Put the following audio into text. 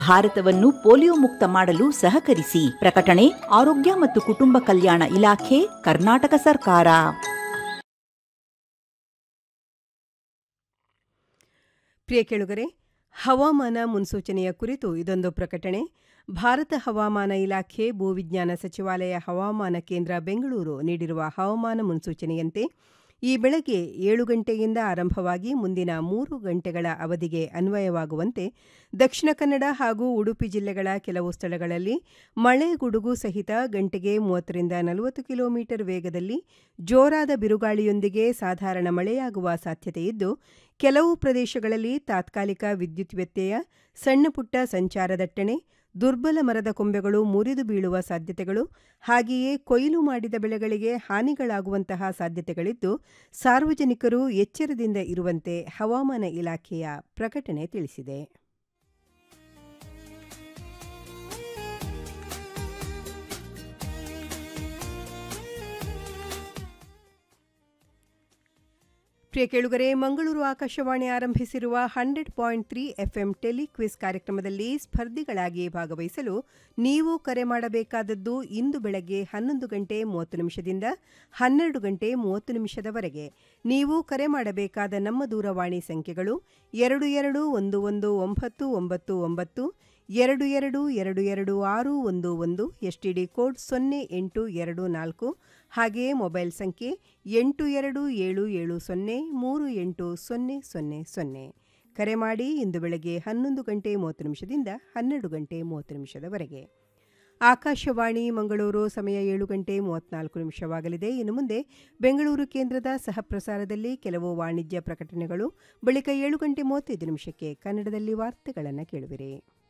ಭಾರತವನ್ನು ಪೋಲಿಯೋ ಮುಕ್ತ ಮಾಡಲು ಸಹಕರಿಸಿ ಪ್ರಕಟಣೆ ಆರೋಗ್ಯ ಮತ್ತು ಕುಟುಂಬ ಕಲ್ಯಾಣ ಇಲಾಖೆ ಕರ್ನಾಟಕ ಸರ್ಕಾರ ಪ್ರಿಯ ಕೇಳುಗರೆ ಹವಾಮಾನ ಮುನ್ಸೂಚನೆಯ ಕುರಿತು ಇದೊಂದು ಪ್ರಕಟಣೆ ಭಾರತ ಹವಾಮಾನ ಇಲಾಖೆ ಭೂವಿಜ್ಞಾನ ಸಚಿವಾಲಯ ಹವಾಮಾನ ಕೇಂದ್ರ ಬೆಂಗಳೂರು ನೀಡಿರುವ ಹವಾಮಾನ ಮುನ್ಸೂಚನೆಯಂತೆ ಈ ಬೆಳಗ್ಗೆ ಏಳು ಗಂಟೆಯಿಂದ ಆರಂಭವಾಗಿ ಮುಂದಿನ ಮೂರು ಗಂಟೆಗಳ ಅವಧಿಗೆ ಅನ್ವಯವಾಗುವಂತೆ ದಕ್ಷಿಣ ಕನ್ನಡ ಹಾಗೂ ಉಡುಪಿ ಜಿಲ್ಲೆಗಳ ಕೆಲವು ಸ್ಥಳಗಳಲ್ಲಿ ಮಳೆ ಗುಡುಗು ಸಹಿತ ಗಂಟೆಗೆ ಮೂವತ್ತರಿಂದ ನಲವತ್ತು ಕಿಲೋಮೀಟರ್ ವೇಗದಲ್ಲಿ ಜೋರಾದ ಬಿರುಗಾಳಿಯೊಂದಿಗೆ ಸಾಧಾರಣ ಮಳೆಯಾಗುವ ಸಾಧ್ಯತೆಯಿದ್ದು ಕೆಲವು ಪ್ರದೇಶಗಳಲ್ಲಿ ತಾತ್ಕಾಲಿಕ ವಿದ್ಯುತ್ ವ್ಯತ್ಯಯ ಸಣ್ಣಪುಟ್ಟ ಸಂಚಾರ ದಟ್ಟಣೆ ದುರ್ಬಲ ಮರದ ಕೊಂಬೆಗಳು ಮುರಿದು ಬೀಳುವ ಸಾಧ್ಯತೆಗಳು ಹಾಗೆಯೇ ಕೊಯ್ಲು ಮಾಡಿದ ಬೆಳೆಗಳಿಗೆ ಹಾನಿಗಳಾಗುವಂತಹ ಸಾಧ್ಯತೆಗಳಿದ್ದು ಸಾರ್ವಜನಿಕರು ಎಚ್ಚರದಿಂದ ಇರುವಂತೆ ಹವಾಮಾನ ಇಲಾಖೆಯ ಪ್ರಕಟಣೆ ತಿಳಿಸಿದೆ ಪ್ರಿಯ ಕೇಳುಗರೆ ಮಂಗಳೂರು ಆಕಾಶವಾಣಿ ಆರಂಭಿಸಿರುವ hundred point three FM telequiz ಕಾರ್ಯಕ್ರಮದಲ್ಲಿ ಸ್ಪರ್ಧಿಗಳಾಗಿ ಭಾಗವಹಿಸಲು ನೀವು ಕರೆ ಮಾಡಬೇಕಾದದ್ದು ಇಂದು ಬೆಳಗ್ಗೆ ಹನ್ನೊಂದು ಗಂಟೆ ಮೂವತ್ತು ನಿಮಿಷದಿಂದ ಹನ್ನೆರಡು ಗಂಟೆ ಮೂವತ್ತು ನಿಮಿಷದವರೆಗೆ ನೀವು ಕರೆ ಮಾಡಬೇಕಾದ ನಮ್ಮ ದೂರವಾಣಿ ಸಂಖ್ಯೆಗಳು ಎರಡು ಎರಡು ಒಂದು ಒಂದು ಒಂಬತ್ತು ಒಂಬತ್ತು ಒಂಬತ್ತು ಎರಡು ಎರಡು ಎರಡು ಎರಡು ಆರು ಒಂದು ಒಂದು ಎಸ್ಟಿಡಿ ಕೋಡ್ ಸೊನ್ನೆ ಎಂಟು ಎರಡು ನಾಲ್ಕು ಹಾಗೆಯೇ ಮೊಬೈಲ್ ಸಂಖ್ಯೆ ಎಂಟು ಎರಡು ಏಳು ಏಳು ಸೊನ್ನೆ ಮೂರು ಎಂಟು ಸೊನ್ನೆ ಸೊನ್ನೆ ಸೊನ್ನೆ ಕರೆ ಮಾಡಿ ಇಂದು ಬೆಳಗ್ಗೆ ಹನ್ನೊಂದು ಗಂಟೆ ಮೂವತ್ತು ನಿಮಿಷದಿಂದ ಹನ್ನೆರಡು ಗಂಟೆ ಮೂವತ್ತು ನಿಮಿಷದವರೆಗೆ ಆಕಾಶವಾಣಿ ಮಂಗಳೂರು ಸಮಯ ಏಳು ಗಂಟೆ ಮೂವತ್ನಾಲ್ಕು ನಿಮಿಷವಾಗಲಿದೆ ಇನ್ನು ಮುಂದೆ ಬೆಂಗಳೂರು ಕೇಂದ್ರದ ಸಹಪ್ರಸಾರದಲ್ಲಿ ಕೆಲವು ವಾಣಿಜ್ಯ ಪ್ರಕಟಣೆಗಳು ಬಳಿಕ ಏಳು ಗಂಟೆ ಮೂವತ್ತೈದು ನಿಮಿಷಕ್ಕೆ ಕನ್ನಡದಲ್ಲಿ ವಾರ್ತೆಗಳನ್ನು ಕೇಳುವಿರಿ